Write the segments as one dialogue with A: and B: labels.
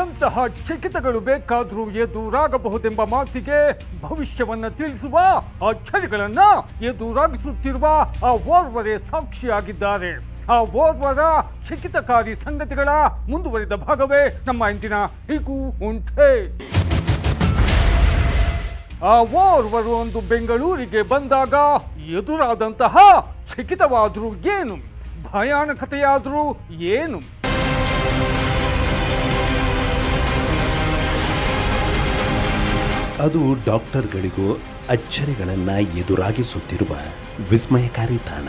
A: ಎಂತಹ ಚಕಿತಗಳು ಬೇಕಾದರೂ ಎದುರಾಗಬಹುದೆಂಬ ಮಾತಿಗೆ ಭವಿಷ್ಯವನ್ನ ತಿಳಿಸುವ ಅಚ್ಚರಿಗಳನ್ನ ಎದುರಾಗಿಸುತ್ತಿರುವ ಆ ಓರ್ವರೇ ಸಾಕ್ಷಿಯಾಗಿದ್ದಾರೆ ಆ ಓರ್ವರ ಚಕಿತಕಾರಿ ಸಂಗತಿಗಳ ಮುಂದುವರಿದ ಭಾಗವೇ ನಮ್ಮ ಇಂದಿನ ಹೀಗೂ ಉಂಟೆ ಆ ಓರ್ವರು ಒಂದು ಬೆಂಗಳೂರಿಗೆ ಬಂದಾಗ ಎದುರಾದಂತಹ ಚಕಿತವಾದರೂ ಏನು ಭಯಾನಕತೆಯಾದರೂ ಏನು
B: ಅದು ಡಾಕ್ಟರ್ಗಳಿಗೂ ಅಚ್ಚರಿಗಳನ್ನ ಎದುರಾಗಿಸುತ್ತಿರುವ ವಿಸ್ಮಯಕಾರಿ ತಾಣ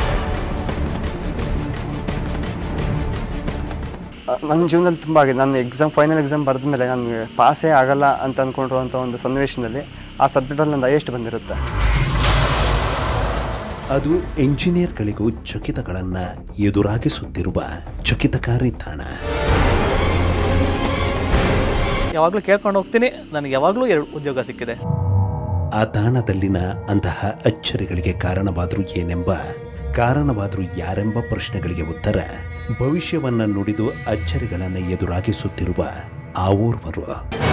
C: ನನ್ನ ಜೀವನದಲ್ಲಿ ತುಂಬ ಆಗಿದೆ ನಾನು ಎಕ್ಸಾಮ್ ಫೈನಲ್ ಎಕ್ಸಾಮ್ ಬರೆದ ಮೇಲೆ ನನಗೆ ಪಾಸೇ ಆಗಲ್ಲ ಅಂತ ಅಂದ್ಕೊಂಡಿರುವಂಥ ಒಂದು ಸನ್ನಿವೇಶದಲ್ಲಿ ಆ ಸಬ್ಜೆಕ್ಟಲ್ಲಿ ನಂದು ಹೈಯೆಸ್ಟ್ ಬಂದಿರುತ್ತೆ
B: ಅದು ಎಂಜಿನಿಯರ್ಗಳಿಗೂ ಚಕಿತಗಳನ್ನ ಎದುರಾಗಿಸುತ್ತಿರುವ ಚಕಿತಕಾರಿ ತಾಣ
D: ಯಾವಾಗಲೂ ಕೇಳ್ಕೊಂಡು ಹೋಗ್ತೀನಿ ನನಗೆ ಯಾವಾಗಲೂ ಎರಡು ಉದ್ಯೋಗ ಸಿಕ್ಕಿದೆ
B: ಆ ತಾಣದಲ್ಲಿನ ಅಂತಹ ಅಚ್ಚರಿಗಳಿಗೆ ಕಾರಣವಾದರೂ ಏನೆಂಬ ಕಾರಣವಾದರೂ ಯಾರೆಂಬ ಪ್ರಶ್ನೆಗಳಿಗೆ ಉತ್ತರ ಭವಿಷ್ಯವನ್ನ ನುಡಿದು ಅಚ್ಚರಿಗಳನ್ನು ಎದುರಾಗಿಸುತ್ತಿರುವ ಆ ಓರ್ವರು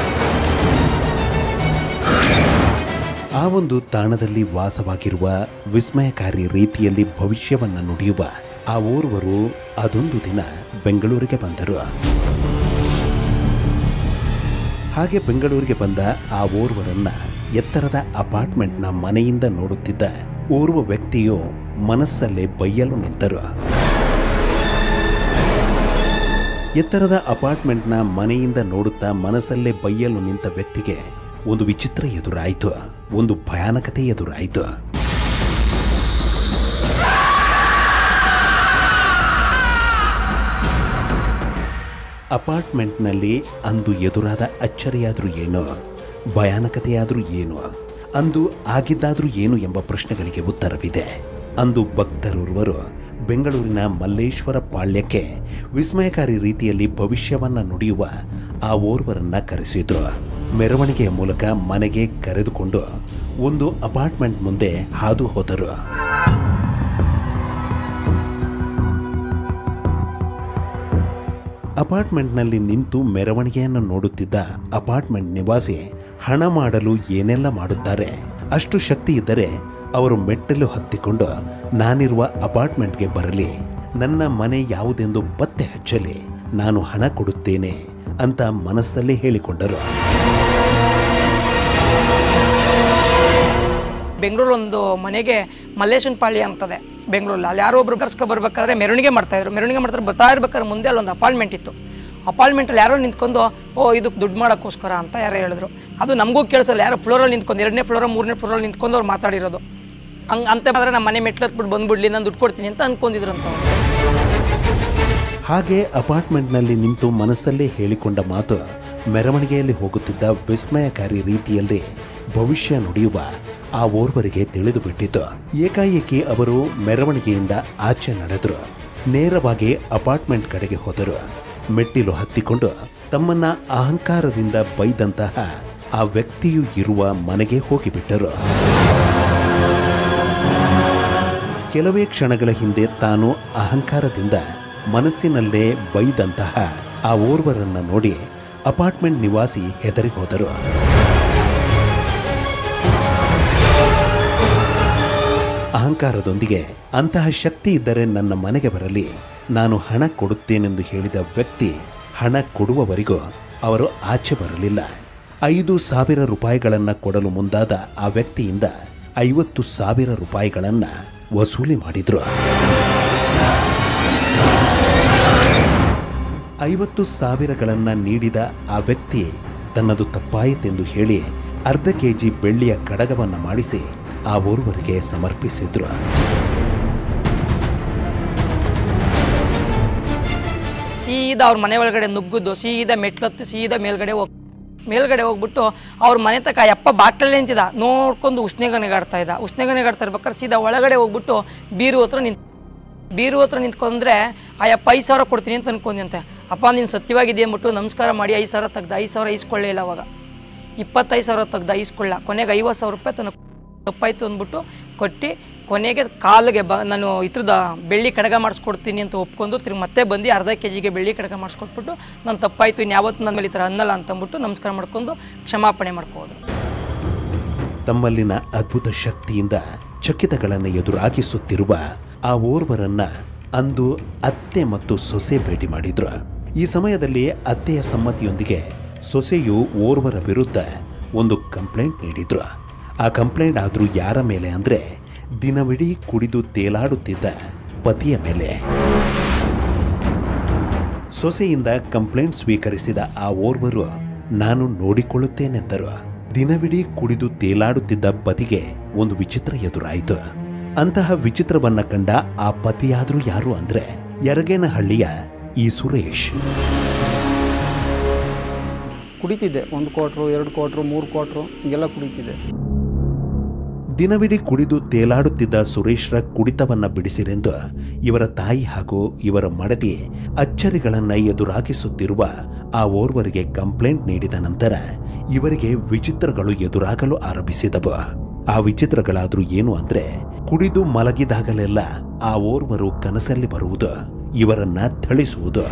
B: ಆ ಒಂದು ತಾಣದಲ್ಲಿ ವಾಸವಾಗಿರುವ ವಿಸ್ಮಯಕಾರಿ ರೀತಿಯಲ್ಲಿ ಭವಿಷ್ಯವನ್ನ ನುಡಿಯುವ ಆ ಓರ್ವರು ಅದೊಂದು ದಿನ ಬೆಂಗಳೂರಿಗೆ ಬಂದರು ಹಾಗೆ ಬೆಂಗಳೂರಿಗೆ ಬಂದ ಆ ಓರ್ವರನ್ನ ಎತ್ತರದ ಅಪಾರ್ಟ್ಮೆಂಟ್ನ ಮನೆಯಿಂದ ನೋಡುತ್ತಿದ್ದ ಓರ್ವ ವ್ಯಕ್ತಿಯು ಮನಸ್ಸಲ್ಲೇ ಬೈಯಲು ನಿಂತರು ಎತ್ತರದ ಅಪಾರ್ಟ್ಮೆಂಟ್ನ ಮನೆಯಿಂದ ನೋಡುತ್ತಾ ಮನಸ್ಸಲ್ಲೇ ಬೈಯಲು ನಿಂತ ವ್ಯಕ್ತಿಗೆ ಒಂದು ವಿಚಿತ್ರ ಎದುರಾಯಿತು ಒಂದು ಭಯಾನಕತೆ ಎದುರಾಯಿತು ಅಪಾರ್ಟ್ಮೆಂಟ್ನಲ್ಲಿ ಅಂದು ಎದುರಾದ ಅಚ್ಚರಿಯಾದರೂ ಏನು ಭಯಾನಕತೆಯಾದರೂ ಏನು ಅಂದು ಆಗಿದ್ದಾದರೂ ಏನು ಎಂಬ ಪ್ರಶ್ನೆಗಳಿಗೆ ಉತ್ತರವಿದೆ ಅಂದು ಭಕ್ತರೋರ್ವರು ಬೆಂಗಳೂರಿನ ಮಲ್ಲೇಶ್ವರ ಪಾಳ್ಯಕ್ಕೆ ವಿಸ್ಮಯಕಾರಿ ರೀತಿಯಲ್ಲಿ ಭವಿಷ್ಯವನ್ನ ನುಡಿಯುವ ಆ ಓರ್ವರನ್ನ ಕರೆಸಿದ್ರು ಮೆರವಣಿಗೆಯ ಮೂಲಕ ಮನೆಗೆ ಕರೆದುಕೊಂಡು ಒಂದು ಅಪಾರ್ಟ್ಮೆಂಟ್ ಮುಂದೆ ಹಾದು ಹೋದರು ಅಪಾರ್ಟ್ಮೆಂಟ್ನಲ್ಲಿ ನಿಂತು ಮೆರವಣಿಗೆಯನ್ನು ನೋಡುತ್ತಿದ್ದ ಅಪಾರ್ಟ್ಮೆಂಟ್ ನಿವಾಸಿ ಹಣ ಮಾಡಲು ಏನೆಲ್ಲ ಮಾಡುತ್ತಾರೆ ಅಷ್ಟು ಶಕ್ತಿ ಇದ್ದರೆ ಅವರು ಮೆಟ್ಟಲು ಹತ್ತಿಕೊಂಡು ನಾನಿರುವ ಅಪಾರ್ಟ್ಮೆಂಟ್ಗೆ ಬರಲಿ ನನ್ನ ಮನೆ ಯಾವುದೆಂದು ಪತ್ತೆ ಹಚ್ಚಲಿ ನಾನು ಹಣ ಕೊಡುತ್ತೇನೆ ಅಂತ ಮನಸ್ಸಲ್ಲಿ ಹೇಳಿಕೊಂಡರು
E: ಬೆಂಗಳೂರು ಒಂದು ಮನೆಗೆ ಮಲ್ಲೇಶನ್ ಪಾಳ್ಯ ಅಂತದೆ ಬೆಂಗಳೂರಲ್ಲಿ ಅಲ್ಲಿ ಯಾರೋ ಒಬ್ರು ಕರ್ಸ್ಕೊ ಬರ್ಬೇಕಾದ್ರೆ ಮೆರವಣಿಗೆ ಮಾಡ್ತಾ ಇದ್ರು ಮೆರವಣಿಗೆ ಮಾಡ್ತಾರೆ ಬರ್ತಾ ಇರ್ಬೇಕಾದ್ರೆ ಮುಂದೆ ಅಲ್ಲೊಂದು ಅಪಾರ್ಟ್ಮೆಂಟ್ ಇತ್ತು ಅಪಾರ್ಟ್ಮೆಂಟಲ್ಲಿ ಯಾರೋ ನಿಂತ್ಕೊಂಡು ಓ ಇದಕ್ಕೆ ದುಡ್ಡು ಮಾಡೋಕ್ಕೋಸ್ಕರ ಅಂತ ಯಾರೋ ಹೇಳಿದ್ರು ಅದು ನಮಗೂ ಕೇಳಿಸಲ್ಲ ಯಾರೋ ಫ್ಲೋರಲ್ಲಿ ನಿಂತ್ಕೊಂಡು ಎರಡನೇ ಫ್ಲೋರ ಮೂರನೇ ಫ್ಲೋರಲ್ಲಿ ನಿಂತ್ಕೊಂಡು ಅವ್ರು ಮಾತಾಡಿರೋದು ಹಂಗೆ ಅಂತ ಆದರೆ ನಮ್ಮ ಮನೆ ಮೆಟ್ಲು ಹತ್ಬಿಟ್ಟು ಬಂದ್ಬಿಡ್ಲಿ ನಾನು ದುಡ್ಡು ಕೊಡ್ತೀನಿ ಅಂತ ಅನ್ಕೊಂಡಿದ್ರು ಅಂತ ಅವ್ರು.
B: ಹಾಗೆ ಅಪಾರ್ಟ್ಮೆಂಟ್ನಲ್ಲಿ ನಿಂತು ಮನಸ್ಸಲ್ಲೇ ಹೇಳಿಕೊಂಡ ಮಾತು ಮೆರವಣಿಗೆಯಲ್ಲಿ ಹೋಗುತ್ತಿದ್ದ ವಿಸ್ಮಯಕಾರಿ ರೀತಿಯಲ್ಲಿ ಭವಿಷ್ಯ ನುಡಿಯುವ ಆ ಓರ್ವರಿಗೆ ತಿಳಿದು ಬಿಟ್ಟಿತು ಏಕಾಏಕಿ ಅವರು ಮೆರವಣಿಗೆಯಿಂದ ಆಚೆ ನಡೆದರು ನೇರವಾಗಿ ಅಪಾರ್ಟ್ಮೆಂಟ್ ಕಡೆಗೆ ಹೋದರು ಮೆಟ್ಟಿಲು ಹತ್ತಿಕೊಂಡು ತಮ್ಮನ್ನ ಅಹಂಕಾರದಿಂದ ಬೈದಂತಹ ಆ ವ್ಯಕ್ತಿಯು ಇರುವ ಮನೆಗೆ ಹೋಗಿಬಿಟ್ಟರು ಕೆಲವೇ ಕ್ಷಣಗಳ ಹಿಂದೆ ತಾನು ಅಹಂಕಾರದಿಂದ ಮನಸ್ಸಿನಲ್ಲೇ ಬೈದಂತಹ ಆ ಓರ್ವರನ್ನ ನೋಡಿ ಅಪಾರ್ಟ್ಮೆಂಟ್ ನಿವಾಸಿ ಹೆದರಿ ಹೋದರು ಅಹಂಕಾರದೊಂದಿಗೆ ಅಂತಹ ಶಕ್ತಿ ಇದ್ದರೆ ನನ್ನ ಮನೆಗೆ ಬರಲಿ ನಾನು ಹಣ ಕೊಡುತ್ತೇನೆಂದು ಹೇಳಿದ ವ್ಯಕ್ತಿ ಹಣ ಕೊಡುವವರೆಗೂ ಅವರು ಆಚೆ ಬರಲಿಲ್ಲ ಐದು ಸಾವಿರ ರೂಪಾಯಿಗಳನ್ನ ಕೊಡಲು ಮುಂದಾದ ಆ ವ್ಯಕ್ತಿಯಿಂದ ಐವತ್ತು ಸಾವಿರ ರೂಪಾಯಿಗಳನ್ನ ವಸೂಲಿ ಮಾಡಿದ್ರು ಐವತ್ತು ಸಾವಿರಗಳನ್ನ ನೀಡಿದ ಆ ವ್ಯಕ್ತಿ ತನ್ನದು ತಪ್ಪಾಯಿತೆಂದು ಹೇಳಿ ಅರ್ಧ ಕೆಜಿ ಬೆಳ್ಳಿಯ ಕಡಗವನ್ನ ಮಾಡಿಸಿ ಆ ಓರ್ವರಿಗೆ ಸಮರ್ಪಿಸಿದ್ರು
E: ಸೀದಾ ಅವ್ರ ಮನೆ ಒಳಗಡೆ ನುಗ್ಗುದ್ದು ಸೀದಾ ಮೆಟ್ಲತ್ತು ಸೀದಾ ಮೇಲ್ಗಡೆ ಹೋಗ್ ಮೇಲ್ಗಡೆ ಹೋಗ್ಬಿಟ್ಟು ಅವ್ರ ಮನೆ ತಕ ಯಪ್ಪ ಬಾಕ್ಲಲ್ಲಿ ನಿಂತಿದ್ದ ನೋಡ್ಕೊಂಡು ಉಸ್ನೆಗನೆಗಾಡ್ತಾ ಇದ್ದ ಉಸ್ನೆಗನೆಗಾಡ್ತಾ ಇರ್ಬೇಕಾದ್ರೆ ಸೀದಾ ಒಳಗಡೆ ಹೋಗ್ಬಿಟ್ಟು ಬೀರು ಹತ್ರ ನಿಂತ್ ಬೀರು ಹತ್ರ ನಿಂತ್ಕೊಂಡ್ರೆ ಆ ಯಪ್ಪ ಐದು ಸಾವಿರ ಕೊಡ್ತೀನಿ ಅಂತ ಅನ್ಕೊಂಡಂತೆ ಅಪ್ಪ ನೀನು ಸತ್ಯವಾಗಿದೆ ಅಂದ್ಬಿಟ್ಟು ನಮಸ್ಕಾರ ಮಾಡಿ ಐದು ಸಾವಿರ ತೆಗ್ದು ಐದು ಸಾವಿರ ಇಸ್ಕೊಳ್ಳೇ ಇಲ್ಲ ಅವಾಗ ಇಪ್ಪತ್ತೈದು ಸಾವಿರ ತೆಗ್ದು ಇಸ್ಕೊಳ್ಳ ಕೊನೆಗೆ ಐವತ್ತು ಸಾವಿರ ರೂಪಾಯಿ ತನಗೆ ತಪ್ಪಾಯ್ತು ಅಂದ್ಬಿಟ್ಟು ಕೊಟ್ಟು ಕೊನೆಗೆ ಕಾಲಿಗೆ ಬ ನಾನು ಇದ್ರದ ಬೆಳ್ಳಿ ಕಡಗ ಮಾಡಿಸ್ಕೊಡ್ತೀನಿ ಅಂತ ಒಪ್ಕೊಂಡು ತಿರ್ಗಿ ಮತ್ತೆ ಬಂದು ಅರ್ಧ ಕೆ ಜಿಗೆ ಬೆಳ್ಳಿ ಕಡಗ ಮಾಡಿಸ್ಕೊಟ್ಬಿಟ್ಟು ನಾನು ತಪ್ಪಾಯಿತು ಇನ್ಯಾವತ್ತು ನನ್ನ ಮೇಲೆ ಈ ಥರ ಅನ್ನಲ್ಲ ಅಂತಂದ್ಬಿಟ್ಟು ನಮಸ್ಕಾರ ಮಾಡ್ಕೊಂಡು ಕ್ಷಮಾಪಣೆ ಮಾಡ್ಕೋದ್ರು
B: ತಮ್ಮಲ್ಲಿನ ಅದ್ಭುತ ಶಕ್ತಿಯಿಂದ ಚಕಿತಗಳನ್ನು ಎದುರಾಗಿಸುತ್ತಿರುವ ಆ ಓರ್ವರನ್ನ ಅಂದು ಅತ್ತೆ ಮತ್ತು ಸೊಸೆ ಭೇಟಿ ಮಾಡಿದ್ರು ಈ ಸಮಯದಲ್ಲಿ ಅತ್ತೆಯ ಸಮ್ಮತಿಯೊಂದಿಗೆ ಸೊಸೆಯು ಓರ್ವರ ವಿರುದ್ಧ ಒಂದು ಕಂಪ್ಲೇಂಟ್ ನೀಡಿದ್ರು ಆ ಕಂಪ್ಲೇಂಟ್ ಆದರೂ ಯಾರ ಮೇಲೆ ಅಂದರೆ ದಿನವಿಡೀ ಕುಡಿದು ತೇಲಾಡುತ್ತಿದ್ದ ಪತಿಯ ಮೇಲೆ ಸೊಸೆಯಿಂದ ಕಂಪ್ಲೇಂಟ್ ಸ್ವೀಕರಿಸಿದ ಆ ಓರ್ವರು ನಾನು ನೋಡಿಕೊಳ್ಳುತ್ತೇನೆಂದರು ದಿನವಿಡೀ ಕುಡಿದು ತೇಲಾಡುತ್ತಿದ್ದ ಪತಿಗೆ ಒಂದು ವಿಚಿತ್ರ ಎದುರಾಯಿತು ಅಂತಹ ವಿಚಿತ್ರವನ್ನ ಕಂಡ ಆ ಪತಿಯಾದ್ರೂ ಯಾರು ಅಂದ್ರೆ ಯರಗೇನಹಳ್ಳಿಯ ಈ ಸುರೇಶ್
F: ಕುಡಿತಿದ್ದೆ ಒಂದು ಕ್ವಾಟ್ರು ಎರಡು ಕ್ವಾಟ್ರು ಮೂರು ಕ್ವಾಟ್ರು ಹಿಂಗೆಲ್ಲ ಕುಡಿತಿದ್ದೆ
B: ದಿನವಿಡೀ ಕುಡಿದು ತೇಲಾಡುತ್ತಿದ್ದ ಸುರೇಶ್ರ ಕುಡಿತವನ್ನ ಬಿಡಿಸಿರೆಂದು ಇವರ ತಾಯಿ ಹಾಗೂ ಇವರ ಮಡದಿ ಅಚ್ಚರಿಗಳನ್ನ ಎದುರಾಗಿಸುತ್ತಿರುವ ಆ ಓರ್ವರಿಗೆ ಕಂಪ್ಲೇಂಟ್ ನೀಡಿದ ನಂತರ ಇವರಿಗೆ ವಿಚಿತ್ರಗಳು ಎದುರಾಗಲು ಆರಂಭಿಸಿದವು ಆ ವಿಚಿತ್ರಗಳಾದ್ರೂ ಏನು ಅಂದ್ರೆ ಕುಡಿದು ಮಲಗಿದಾಗಲೆಲ್ಲ ಆ ಓರ್ವರು ಕನಸಲ್ಲಿ ಬರುವುದು ಇವರನ್ನ ಥಳಿಸುವುದು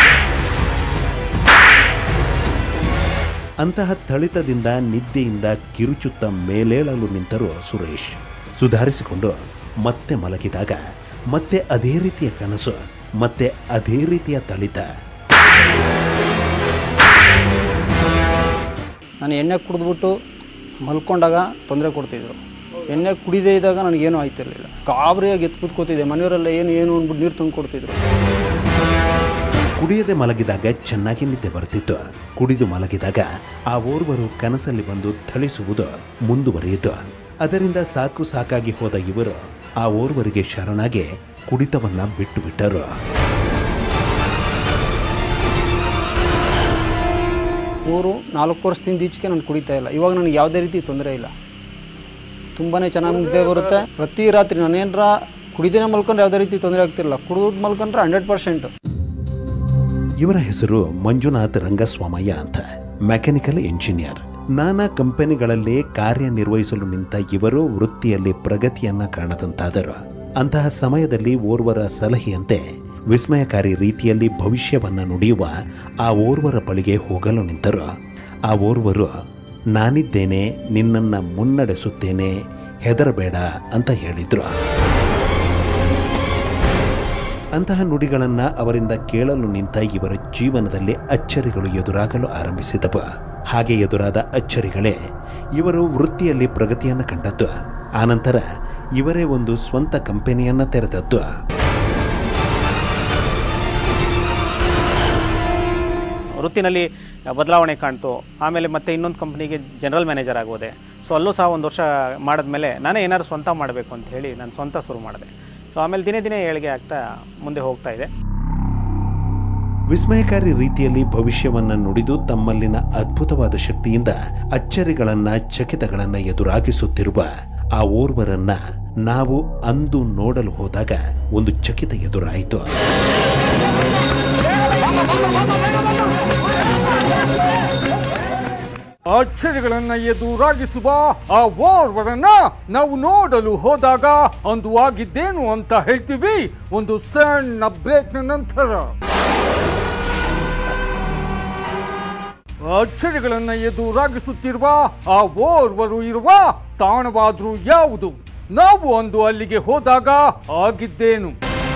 B: ಅಂತಹ ಥಳಿತದಿಂದ ನಿದ್ದೆಯಿಂದ ಕಿರುಚುತ್ತ ಮೇಲೇಳಲು ನಿಂತರು ಸುರೇಶ್ ಸುಧಾರಿಸಿಕೊಂಡು ಮತ್ತೆ ಮಲಗಿದಾಗ ಮತ್ತೆ ಅದೇ ರೀತಿಯ ಕನಸು ಮತ್ತೆ ಅದೇ ರೀತಿಯ ಥಳಿತ
F: ನಾನು ಎಣ್ಣೆ ಕುಡಿದ್ಬಿಟ್ಟು ಮಲ್ಕೊಂಡಾಗ ತೊಂದರೆ ಕೊಡ್ತಿದ್ರು ಎಣ್ಣೆ ಕುಡಿದೇ ಇದ್ದಾಗ ನನಗೇನು ಆಯ್ತಿರ್ಲಿಲ್ಲ ಗಾಬರಿಯಾಗಿ ಎತ್ತು ಕೂತ್ಕೋತಿದ್ದೆ ಮನೆಯವರೆಲ್ಲ ಏನು ಏನು ಅಂದ್ಬಿಟ್ಟು ನೀರು ತಂದು ಕೊಡ್ತಿದ್ರು
B: ಕುಡಿಯದೆ ಮಲಗಿದಾಗ ಚೆನ್ನಾಗಿ ನಿದ್ದೆ ಬರ್ತಿತ್ತು ಕುಡಿದು ಮಲಗಿದಾಗ ಆ ಓರ್ವರು ಕನಸಲ್ಲಿ ಬಂದು ಥಳಿಸುವುದು ಮುಂದುವರಿಯಿತು ಅದರಿಂದ ಸಾಕು ಸಾಕಾಗಿ ಹೋದ ಇವರು ಆ ಓರ್ವರಿಗೆ ಶರಣಾಗಿ ಕುಡಿತವನ್ನ ಬಿಟ್ಟು ಬಿಟ್ಟರು
F: ಮೂರು ನಾಲ್ಕು ವರ್ಷದಿಂದ ಈಚೆಗೆ ನಾನು ಕುಡಿತಾ ಇಲ್ಲ ಇವಾಗ ನನಗೆ ಯಾವುದೇ ರೀತಿ ತೊಂದರೆ ಇಲ್ಲ ತುಂಬಾ ಚೆನ್ನಾಗಿ ನಿದ್ದೆ ಬರುತ್ತೆ ಪ್ರತಿ ರಾತ್ರಿ ನಾನೇನರ ಕುಡಿದೇನೆ ಮಲ್ಕೊಂಡ್ರೆ ಯಾವುದೇ ರೀತಿ ತೊಂದರೆ ಆಗ್ತಿರಲಿಲ್ಲ ಕುಡಿದು ಮಲ್ಕೊಂಡ್ರೆ ಹಂಡ್ರೆಡ್ ಪರ್ಸೆಂಟು
B: ಇವರ ಹೆಸರು ಮಂಜುನಾಥ್ ರಂಗಸ್ವಾಮಯ್ಯ ಅಂತ ಮೆಕ್ಯಾನಿಕಲ್ ಇಂಜಿನಿಯರ್ ನಾನಾ ಕಂಪನಿಗಳಲ್ಲಿ ಕಾರ್ಯನಿರ್ವಹಿಸಲು ನಿಂತ ಇವರು ವೃತ್ತಿಯಲ್ಲಿ ಪ್ರಗತಿಯನ್ನ ಕಾಣದಂತಾದರು ಅಂತಹ ಸಮಯದಲ್ಲಿ ಓರ್ವರ ಸಲಹೆಯಂತೆ ವಿಸ್ಮಯಕಾರಿ ರೀತಿಯಲ್ಲಿ ಭವಿಷ್ಯವನ್ನ ನುಡಿಯುವ ಆ ಓರ್ವರ ಬಳಿಗೆ ಹೋಗಲು ನಿಂತರು ಆ ಓರ್ವರು ನಾನಿದ್ದೇನೆ ನಿನ್ನನ್ನ ಮುನ್ನಡೆಸುತ್ತೇನೆ ಹೆದರಬೇಡ ಅಂತ ಹೇಳಿದ್ರು ಅಂತಹ ನುಡಿಗಳನ್ನ ಅವರಿಂದ ಕೇಳಲು ನಿಂತ ಇವರ ಜೀವನದಲ್ಲಿ ಅಚ್ಚರಿಗಳು ಎದುರಾಗಲು ಆರಂಭಿಸಿದವು ಹಾಗೆ ಎದುರಾದ ಅಚ್ಚರಿಗಳೇ ಇವರು ವೃತ್ತಿಯಲ್ಲಿ ಪ್ರಗತಿಯನ್ನು ಕಂಡದ್ದು ಆನಂತರ ಇವರೇ ಒಂದು ಸ್ವಂತ ಕಂಪನಿಯನ್ನ ತೆರೆದದ್ದು
D: ವೃತ್ತಿನಲ್ಲಿ ಬದಲಾವಣೆ ಕಾಣ್ತು ಆಮೇಲೆ ಮತ್ತೆ ಇನ್ನೊಂದು ಕಂಪ್ನಿಗೆ ಜನರಲ್ ಮ್ಯಾನೇಜರ್ ಆಗೋದೆ ಸೊ ಅಲ್ಲೂ ಸಹ ಒಂದು ವರ್ಷ ಮಾಡಿದ್ಮೇಲೆ ನಾನೇ ಏನಾದ್ರು ಸ್ವಂತ ಮಾಡಬೇಕು ಅಂತ ಹೇಳಿ ನಾನು ಸ್ವಂತ ಶುರು ಮಾಡಿದೆ ಸೊ ಆಮೇಲೆ ದಿನೇ ದಿನೇ ಏಳಿಗೆ ಆಗ್ತಾ ಮುಂದೆ ಹೋಗ್ತಾ ಇದೆ
B: ವಿಸ್ಮಯಕಾರಿ ರೀತಿಯಲ್ಲಿ ಭವಿಷ್ಯವನ್ನ ನುಡಿದು ತಮ್ಮಲ್ಲಿನ ಅದ್ಭುತವಾದ ಶಕ್ತಿಯಿಂದ ಅಚ್ಚರಿಗಳನ್ನ ಚಕಿತಗಳನ್ನ ಎದುರಾಗಿಸುತ್ತಿರುವ ಆ ಓರ್ವರನ್ನ ನಾವು ಅಂದು ನೋಡಲು ಹೋದಾಗ ಒಂದು ಚಕಿತ ಎದುರಾಯಿತು
A: ಅಚ್ಚರಿಗಳನ್ನ ಎದುರಾಗಿಸುವ ಆ ಓರ್ವರನ್ನ ನಾವು ನೋಡಲು ಹೋದಾಗ ಅಂದು ಆಗಿದ್ದೇನು ಅಂತ ಹೇಳ್ತೀವಿ ಒಂದು ಸಣ್ಣ ಬ್ರೇಕ್ನ ನಂತರ ಅಚ್ಚರಿಗಳನ್ನ ಎದುರಾಗಿಸುತ್ತಿರುವ ಆ ಓರ್ವರು ಇರುವ ತಾಣವಾದ್ರೂ ಯಾವುದು ನಾವು ಅಂದು ಅಲ್ಲಿಗೆ ಹೋದಾಗ ಆಗಿದ್ದೇನು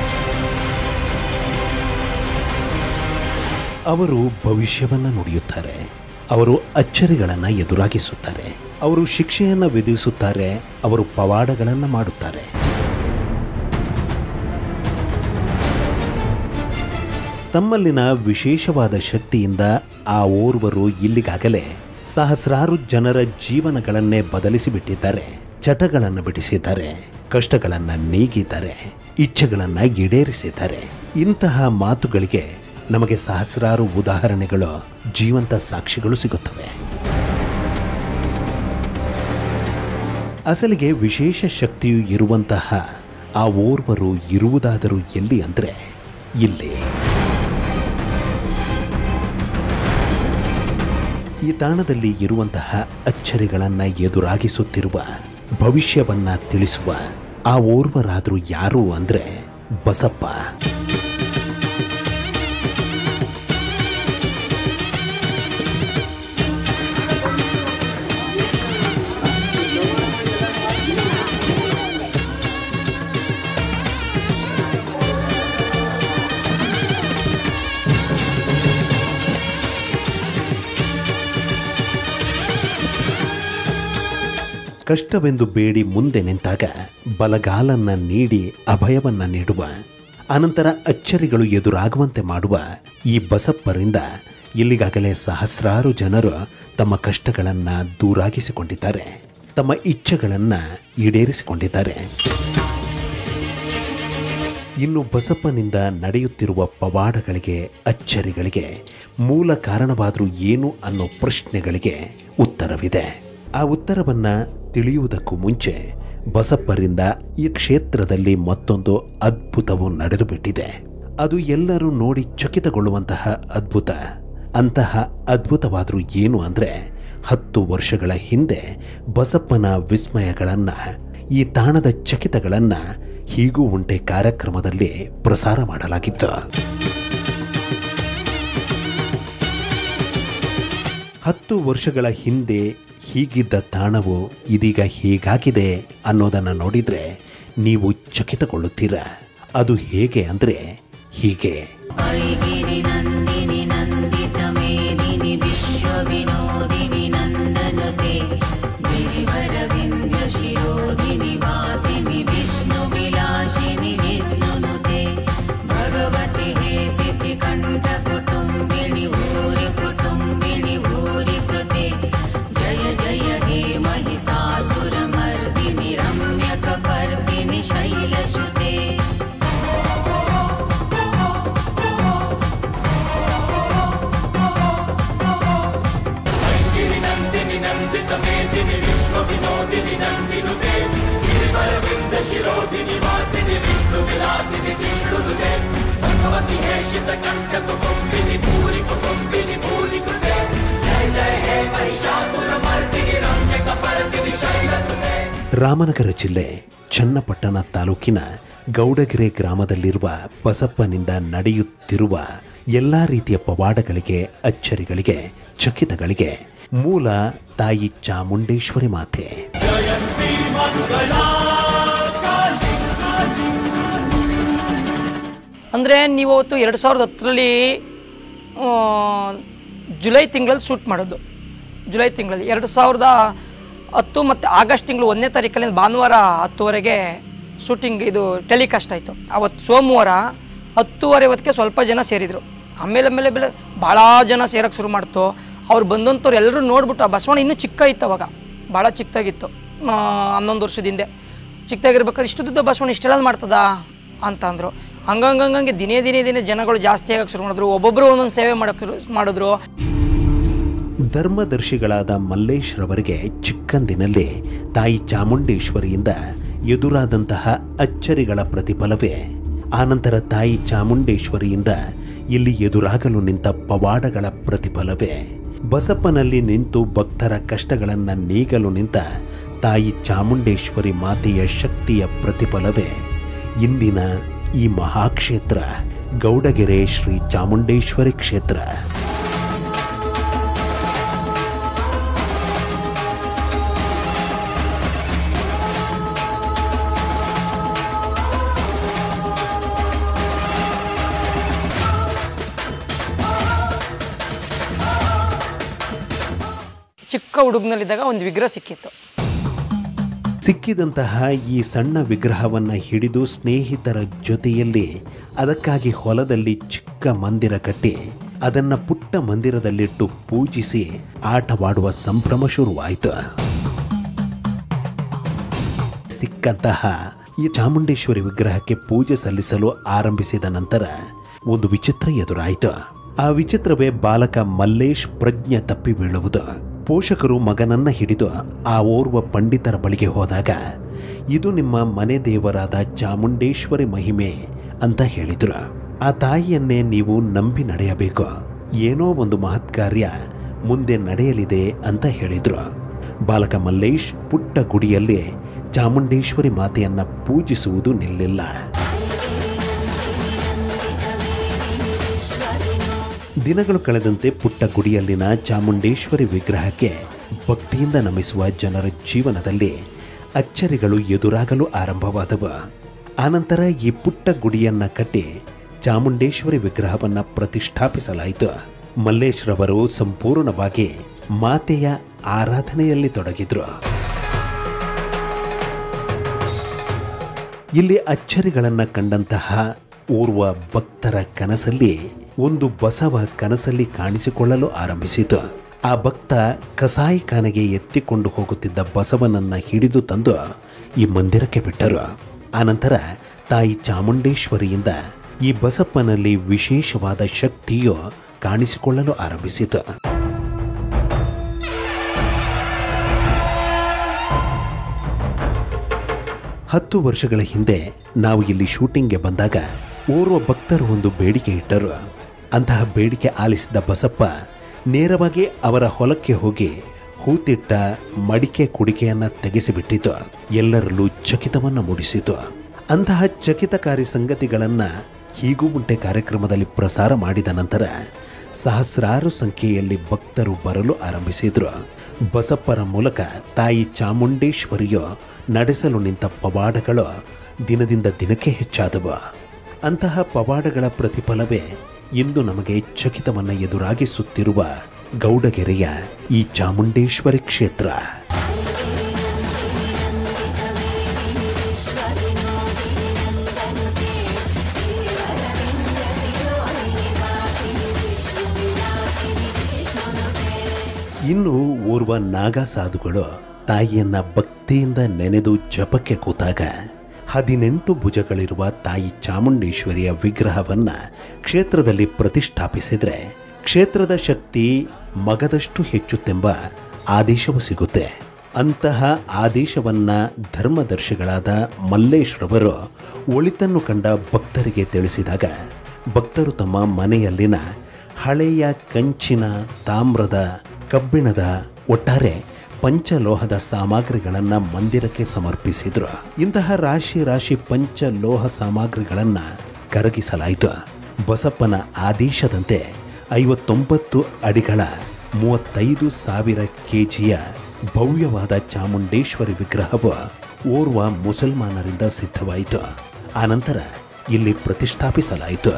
B: ಅವರು ಭವಿಷ್ಯವನ್ನ ನುಡಿಯುತ್ತಾರೆ ಅವರು ಅಚ್ಚರಿಗಳನ್ನ ಎದುರಾಗಿಸುತ್ತಾರೆ ಅವರು ಶಿಕ್ಷೆಯನ್ನ ವಿಧಿಸುತ್ತಾರೆ ಅವರು ಪವಾಡಗಳನ್ನ ಮಾಡುತ್ತಾರೆ ತಮ್ಮಲ್ಲಿನ ವಿಶೇಷವಾದ ಶಕ್ತಿಯಿಂದ ಆ ಓರ್ವರು ಇಲ್ಲಿಗಾಗಲೇ ಸಹಸ್ರಾರು ಜನರ ಜೀವನಗಳನ್ನೇ ಬದಲಿಸಿಬಿಟ್ಟಿದ್ದಾರೆ ಚಟಗಳನ್ನು ಬಿಡಿಸಿದ್ದಾರೆ ಕಷ್ಟಗಳನ್ನ ನೀಗಿದ್ದಾರೆ ಇಚ್ಛೆಗಳನ್ನ ಈಡೇರಿಸಿದ್ದಾರೆ ಇಂತಹ ಮಾತುಗಳಿಗೆ ನಮಗೆ ಸಹಸ್ರಾರು ಉದಾಹರಣೆಗಳು ಜೀವಂತ ಸಾಕ್ಷಿಗಳು ಸಿಗುತ್ತವೆ ಅಸಲಿಗೆ ವಿಶೇಷ ಶಕ್ತಿಯು ಇರುವಂತಹ ಆ ಓರ್ವರು ಇರುವುದಾದರೂ ಎಲ್ಲಿ ಅಂದ್ರೆ ಇಲ್ಲಿ ಈ ತಾಣದಲ್ಲಿ ಇರುವಂತಹ ಅಚ್ಚರಿಗಳನ್ನ ಎದುರಾಗಿಸುತ್ತಿರುವ ಭವಿಷ್ಯವನ್ನ ತಿಳಿಸುವ ಆ ಓರ್ವರಾದರೂ ಯಾರು ಅಂದರೆ ಬಸಪ್ಪ ಕಷ್ಟವೆಂದು ಬೇಡಿ ಮುಂದೆ ನಿಂತಾಗ ಬಲಗಾಲನ್ನ ನೀಡಿ ಅಭಯವನ್ನ ನೀಡುವ ಅನಂತರ ಅಚ್ಚರಿಗಳು ಎದುರಾಗುವಂತೆ ಮಾಡುವ ಈ ಬಸಪ್ಪರಿಂದ ಇಲ್ಲಿಗಾಗಲೇ ಸಹಸ್ರಾರು ಜನರು ತಮ್ಮ ಕಷ್ಟಗಳನ್ನು ದೂರಾಗಿಸಿಕೊಂಡಿದ್ದಾರೆ ತಮ್ಮ ಇಚ್ಛೆಗಳನ್ನು ಈಡೇರಿಸಿಕೊಂಡಿದ್ದಾರೆ ಇನ್ನು ಬಸಪ್ಪನಿಂದ ನಡೆಯುತ್ತಿರುವ ಪವಾಡಗಳಿಗೆ ಅಚ್ಚರಿಗಳಿಗೆ ಮೂಲ ಕಾರಣವಾದರೂ ಏನು ಅನ್ನೋ ಪ್ರಶ್ನೆಗಳಿಗೆ ಉತ್ತರವಿದೆ ಆ ಉತ್ತರವನ್ನ ತಿಳಿಯುವುದಕ್ಕೂ ಮುಂಚೆ ಬಸಪ್ಪರಿಂದ ಈ ಕ್ಷೇತ್ರದಲ್ಲಿ ಮತ್ತೊಂದು ಅದ್ಭುತವು ನಡೆದು ಬಿಟ್ಟಿದೆ ಅದು ಎಲ್ಲರೂ ನೋಡಿ ಚಕಿತಗೊಳ್ಳುವಂತಹ ಅದ್ಭುತ ಅಂತಹ ಅದ್ಭುತವಾದರೂ ಏನು ಅಂದರೆ ಹತ್ತು ವರ್ಷಗಳ ಹಿಂದೆ ಬಸಪ್ಪನ ವಿಸ್ಮಯಗಳನ್ನು ಈ ತಾಣದ ಚಕಿತಗಳನ್ನು ಹೀಗೂ ಉಂಟೆ ಕಾರ್ಯಕ್ರಮದಲ್ಲಿ ಪ್ರಸಾರ ಮಾಡಲಾಗಿತ್ತು ಹತ್ತು ವರ್ಷಗಳ ಹಿಂದೆ ಹೀಗಿದ್ದ ತಾಣವು ಇದೀಗ ಹೀಗಾಗಿದೆ ಅನ್ನೋದನ್ನು ನೋಡಿದರೆ ನೀವು ಚಕಿತಗೊಳ್ಳುತ್ತೀರ ಅದು ಹೇಗೆ ಅಂದರೆ ಹೀಗೆ
G: ऐगिरि नन्दिनि नन्दितमेदिनि विश्वविनोदिनि नन्दनुते गिरिवरविन्द्यशिरोधिनि वासिनि विष्णुविलासिनि विष्णुनुते भगवति हे सिद्धिकण्ठकुटुम्बिनि भूरि कुटुम्बिनि भूरि कृते जय जय हे महिषासुरमर्दिनि रम्यकपर्दिनि शैलसुते
B: ರಾಮನಗರ ಜಿಲ್ಲೆ ಚನ್ನಪಟ್ಟಣ ತಾಲೂಕಿನ ಗೌಡಗೆರೆ ಗ್ರಾಮದಲ್ಲಿರುವ ಬಸಪ್ಪನಿಂದ ನಡೆಯುತ್ತಿರುವ ಎಲ್ಲ ರೀತಿಯ ಪವಾಡಗಳಿಗೆ ಅಚ್ಚರಿಗಳಿಗೆ ಚಕಿತಗಳಿಗೆ ಮೂಲ ತಾಯಿ ಚಾಮುಂಡೇಶ್ವರಿ ಮಾತೆ
E: ಅಂದರೆ ನೀವು ಅವತ್ತು ಎರಡು ಸಾವಿರದ ಹತ್ತರಲ್ಲಿ ಜುಲೈ ತಿಂಗಳಲ್ಲಿ ಶೂಟ್ ಮಾಡೋದು ಜುಲೈ ತಿಂಗಳಲ್ಲಿ ಎರಡು ಸಾವಿರದ ಹತ್ತು ಮತ್ತು ಆಗಸ್ಟ್ ತಿಂಗಳು ಒಂದನೇ ತಾರೀಕಲ್ಲಿ ಭಾನುವಾರ ಹತ್ತುವರೆಗೆ ಶೂಟಿಂಗ್ ಇದು ಟೆಲಿಕಾಸ್ಟ್ ಆಯಿತು ಅವತ್ತು ಸೋಮವಾರ ಹತ್ತುವರೆ ಹೊತ್ತಿಗೆ ಸ್ವಲ್ಪ ಜನ ಸೇರಿದರು ಆಮೇಲೆ ಆಮೇಲೆ ಬೆಲೆ ಭಾಳ ಜನ ಸೇರೋಕ್ಕೆ ಶುರು ಮಾಡ್ತು ಅವ್ರು ಬಂದಂಥವ್ರು ಎಲ್ಲರೂ ನೋಡ್ಬಿಟ್ಟು ಆ ಬಸವಣ್ಣ ಇನ್ನೂ ಚಿಕ್ಕ ಇತ್ತು ಅವಾಗ ಭಾಳ ಚಿಕ್ಕದಾಗಿತ್ತು ಆ, ಹನ್ನೊಂದು ವರ್ಷದ ಹಿಂದೆ ಚಿಕ್ಕದಾಗಿರ್ಬೇಕಾದ್ರೆ ಇಷ್ಟುದ್ದ ಬಸವಣ್ಣ ಇಷ್ಟೆಲ್ಲ ಮಾಡ್ತದ ಅಂತ ಅಂದರು ಹಂಗಂಗಂಗೆ ದಿನೇ ದಿನೇ ದಿನೇ ಜನಗಳು ಜಾಸ್ತಿ ಆಗಕ್ಕೆ ಶುರು ಮಾಡಿದ್ರು ಒಬ್ಬೊಬ್ಬರು ಒಂದೊಂದು ಸೇವೆ ಮಾಡಕ್ಕೆ ಶುರು ಮಾಡಿದ್ರು
B: ಧರ್ಮದರ್ಶಿಗಳಾದ ಮಲ್ಲೇಶ್ ರವರಿಗೆ ಚಿಕ್ಕಂದಿನಲ್ಲಿ ತಾಯಿ ಚಾಮುಂಡೇಶ್ವರಿಯಿಂದ ಎದುರಾದಂತಹ ಅಚ್ಚರಿಗಳ ಪ್ರತಿಫಲವೇ ಆನಂತರ ತಾಯಿ ಚಾಮುಂಡೇಶ್ವರಿಯಿಂದ ಇಲ್ಲಿ ಎದುರಾಗಲು ನಿಂತ ಪವಾಡಗಳ ಪ್ರತಿಫಲವೇ ಬಸಪ್ಪನಲ್ಲಿ ನಿಂತು ಭಕ್ತರ ಕಷ್ಟಗಳನ್ನು ನೀಗಲು ನಿಂತ ತಾಯಿ ಚಾಮುಂಡೇಶ್ವರಿ ಮಾತೆಯ ಶಕ್ತಿಯ ಪ್ರತಿಫಲವೇ ಇಂದಿನ ಈ ಮಹಾಕ್ಷೇತ್ರ ಗೌಡಗೆರೆ ಶ್ರೀ ಚಾಮುಂಡೇಶ್ವರಿ ಕ್ಷೇತ್ರ
E: ಚಿಕ್ಕ ಹುಡುಗನಲ್ಲಿದ್ದಾಗ ಒಂದು ವಿಗ್ರಹ ಸಿಕ್ಕಿತ್ತು
B: ಸಿಕ್ಕಿದಂತಹ ಈ ಸಣ್ಣ ವಿಗ್ರಹವನ್ನು ಹಿಡಿದು ಸ್ನೇಹಿತರ ಜೊತೆಯಲ್ಲಿ ಅದಕ್ಕಾಗಿ ಹೊಲದಲ್ಲಿ ಚಿಕ್ಕ ಮಂದಿರ ಕಟ್ಟಿ ಅದನ್ನು ಪುಟ್ಟ ಮಂದಿರದಲ್ಲಿಟ್ಟು ಪೂಜಿಸಿ ಆಟವಾಡುವ ಸಂಭ್ರಮ ಶುರುವಾಯಿತು ಸಿಕ್ಕಂತಹ ಈ ಚಾಮುಂಡೇಶ್ವರಿ ವಿಗ್ರಹಕ್ಕೆ ಪೂಜೆ ಸಲ್ಲಿಸಲು ಆರಂಭಿಸಿದ ನಂತರ ಒಂದು ವಿಚಿತ್ರ ಎದುರಾಯಿತು ಆ ವಿಚಿತ್ರವೇ ಬಾಲಕ ಮಲ್ಲೇಶ್ ಪ್ರಜ್ಞೆ ತಪ್ಪಿ ಬೀಳುವುದು ಪೋಷಕರು ಮಗನನ್ನ ಹಿಡಿದು ಆ ಓರ್ವ ಪಂಡಿತರ ಬಳಿಗೆ ಹೋದಾಗ ಇದು ನಿಮ್ಮ ಮನೆ ದೇವರಾದ ಚಾಮುಂಡೇಶ್ವರಿ ಮಹಿಮೆ ಅಂತ ಹೇಳಿದ್ರು ಆ ತಾಯಿಯನ್ನೇ ನೀವು ನಂಬಿ ನಡೆಯಬೇಕು ಏನೋ ಒಂದು ಮಹತ್ ಕಾರ್ಯ ಮುಂದೆ ನಡೆಯಲಿದೆ ಅಂತ ಹೇಳಿದ್ರು ಬಾಲಕ ಮಲ್ಲೇಶ್ ಪುಟ್ಟ ಗುಡಿಯಲ್ಲಿ ಚಾಮುಂಡೇಶ್ವರಿ ಮಾತೆಯನ್ನ ಪೂಜಿಸುವುದು ನಿಲ್ಲಿಲ್ಲ ದಿನಗಳು ಕಳೆದಂತೆ ಪುಟ್ಟ ಗುಡಿಯಲ್ಲಿನ ಚಾಮುಂಡೇಶ್ವರಿ ವಿಗ್ರಹಕ್ಕೆ ಭಕ್ತಿಯಿಂದ ನಮಿಸುವ ಜನರ ಜೀವನದಲ್ಲಿ ಅಚ್ಚರಿಗಳು ಎದುರಾಗಲು ಆರಂಭವಾದವು ಆನಂತರ ಈ ಪುಟ್ಟ ಗುಡಿಯನ್ನ ಕಟ್ಟಿ ಚಾಮುಂಡೇಶ್ವರಿ ವಿಗ್ರಹವನ್ನ ಪ್ರತಿಷ್ಠಾಪಿಸಲಾಯಿತು ಮಲ್ಲೇಶ್ರವರು ಸಂಪೂರ್ಣವಾಗಿ ಮಾತೆಯ ಆರಾಧನೆಯಲ್ಲಿ ತೊಡಗಿದ್ರು ಇಲ್ಲಿ ಅಚ್ಚರಿಗಳನ್ನ ಕಂಡಂತಹ ಓರ್ವ ಭಕ್ತರ ಕನಸಲ್ಲಿ ಒಂದು ಬಸವ ಕನಸಲ್ಲಿ ಕಾಣಿಸಿಕೊಳ್ಳಲು ಆರಂಭಿಸಿತು ಆ ಭಕ್ತ ಕಸಾಯಿಖಾನೆಗೆ ಎತ್ತಿಕೊಂಡು ಹೋಗುತ್ತಿದ್ದ ಬಸವನನ್ನ ಹಿಡಿದು ತಂದು ಈ ಮಂದಿರಕ್ಕೆ ಬಿಟ್ಟರು ಆನಂತರ ತಾಯಿ ಚಾಮುಂಡೇಶ್ವರಿಯಿಂದ ಈ ಬಸಪ್ಪನಲ್ಲಿ ವಿಶೇಷವಾದ ಶಕ್ತಿಯು ಕಾಣಿಸಿಕೊಳ್ಳಲು ಆರಂಭಿಸಿತು ಹತ್ತು ವರ್ಷಗಳ ಹಿಂದೆ ನಾವು ಇಲ್ಲಿ ಶೂಟಿಂಗ್ಗೆ ಬಂದಾಗ ಓರ್ವ ಭಕ್ತರು ಒಂದು ಬೇಡಿಕೆ ಇಟ್ಟರು ಅಂತಹ ಬೇಡಿಕೆ ಆಲಿಸಿದ ಬಸಪ್ಪ ನೇರವಾಗಿ ಅವರ ಹೊಲಕ್ಕೆ ಹೋಗಿ ಹೂತಿಟ್ಟ ಮಡಿಕೆ ಕುಡಿಕೆಯನ್ನ ತೆಗೆಸಿಬಿಟ್ಟಿತು ಎಲ್ಲರಲ್ಲೂ ಚಕಿತವನ್ನ ಮೂಡಿಸಿತು ಅಂತಹ ಚಕಿತಕಾರಿ ಸಂಗತಿಗಳನ್ನ ಹೀಗೂ ಉಂಟೆ ಕಾರ್ಯಕ್ರಮದಲ್ಲಿ ಪ್ರಸಾರ ಮಾಡಿದ ನಂತರ ಸಹಸ್ರಾರು ಸಂಖ್ಯೆಯಲ್ಲಿ ಭಕ್ತರು ಬರಲು ಆರಂಭಿಸಿದ್ರು ಬಸಪ್ಪರ ಮೂಲಕ ತಾಯಿ ಚಾಮುಂಡೇಶ್ವರಿಯು ನಡೆಸಲು ನಿಂತ ಪವಾಡಗಳು ದಿನದಿಂದ ದಿನಕ್ಕೆ ಹೆಚ್ಚಾದವು ಅಂತಹ ಪವಾಡಗಳ ಪ್ರತಿಫಲವೇ ಇಂದು ನಮಗೆ ಚಕಿತವನ್ನ ಎದುರಾಗಿಸುತ್ತಿರುವ ಗೌಡಗೆರೆಯ ಈ ಚಾಮುಂಡೇಶ್ವರಿ ಕ್ಷೇತ್ರ ಇನ್ನು ಓರ್ವ ನಾಗ ಸಾಧುಗಳು ತಾಯಿಯನ್ನ ಭಕ್ತಿಯಿಂದ ನೆನೆದು ಜಪಕ್ಕೆ ಕೂತಾಗ ಹದಿನೆಂಟು ಭುಜಗಳಿರುವ ತಾಯಿ ಚಾಮುಂಡೇಶ್ವರಿಯ ವಿಗ್ರಹವನ್ನ ಕ್ಷೇತ್ರದಲ್ಲಿ ಪ್ರತಿಷ್ಠಾಪಿಸಿದ್ರೆ ಕ್ಷೇತ್ರದ ಶಕ್ತಿ ಮಗದಷ್ಟು ಹೆಚ್ಚುತ್ತೆಂಬ ಆದೇಶವು ಸಿಗುತ್ತೆ ಅಂತಹ ಆದೇಶವನ್ನ ಧರ್ಮದರ್ಶಿಗಳಾದ ಮಲ್ಲೇಶ್ರವರು ಒಳಿತನ್ನು ಕಂಡ ಭಕ್ತರಿಗೆ ತಿಳಿಸಿದಾಗ ಭಕ್ತರು ತಮ್ಮ ಮನೆಯಲ್ಲಿನ ಹಳೆಯ ಕಂಚಿನ ತಾಮ್ರದ ಕಬ್ಬಿಣದ ಒಟ್ಟಾರೆ ಪಂಚಲೋಹದ ಸಾಮಗ್ರಿಗಳನ್ನು ಮಂದಿರಕ್ಕೆ ಸಮರ್ಪಿಸಿದ್ರು ಇಂತಹ ರಾಶಿ ರಾಶಿ ಪಂಚಲೋಹ ಸಾಮಗ್ರಿಗಳನ್ನ ಕರಗಿಸಲಾಯಿತು ಬಸಪ್ಪನ ಆದೇಶದಂತೆ ಐವತ್ತೊಂಬತ್ತು ಅಡಿಗಳ ಮೂವತ್ತೈದು ಸಾವಿರ ಕೆಜಿಯ ಭವ್ಯವಾದ ಚಾಮುಂಡೇಶ್ವರಿ ವಿಗ್ರಹವು ಓರ್ವ ಮುಸಲ್ಮಾನರಿಂದ ಸಿದ್ಧವಾಯಿತು ಆನಂತರ ಇಲ್ಲಿ ಪ್ರತಿಷ್ಠಾಪಿಸಲಾಯಿತು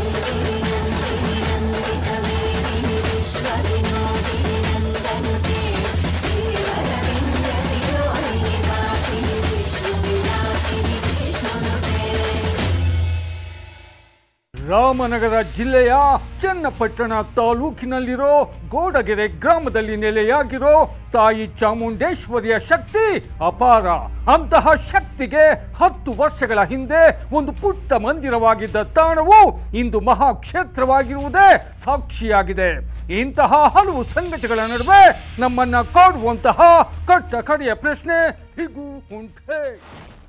A: ರಾಮನಗರ ಜಿಲ್ಲೆಯ ಚನ್ನಪಟ್ಟಣ ತಾಲೂಕಿನಲ್ಲಿರೋ ಗೋಡಗೆರೆ ಗ್ರಾಮದಲ್ಲಿ ನೆಲೆಯಾಗಿರೋ ತಾಯಿ ಚಾಮುಂಡೇಶ್ವರಿಯ ಶಕ್ತಿ ಅಪಾರ ಅಂತಹ ಶಕ್ತಿಗೆ ಹತ್ತು ವರ್ಷಗಳ ಹಿಂದೆ ಒಂದು ಪುಟ್ಟ ಮಂದಿರವಾಗಿದ್ದ ತಾಣವು ಇಂದು ಮಹಾಕ್ಷೇತ್ರವಾಗಿರುವುದೇ ಸಾಕ್ಷಿಯಾಗಿದೆ ಇಂತಹ ಹಲವು ಸಂಗತಿಗಳ ನಡುವೆ ನಮ್ಮನ್ನ ಕಾಡುವಂತಹ ಕಟ್ಟ ಕಡೆಯ ಪ್ರಶ್ನೆ ಹೀಗೂ ಉಂಟೆ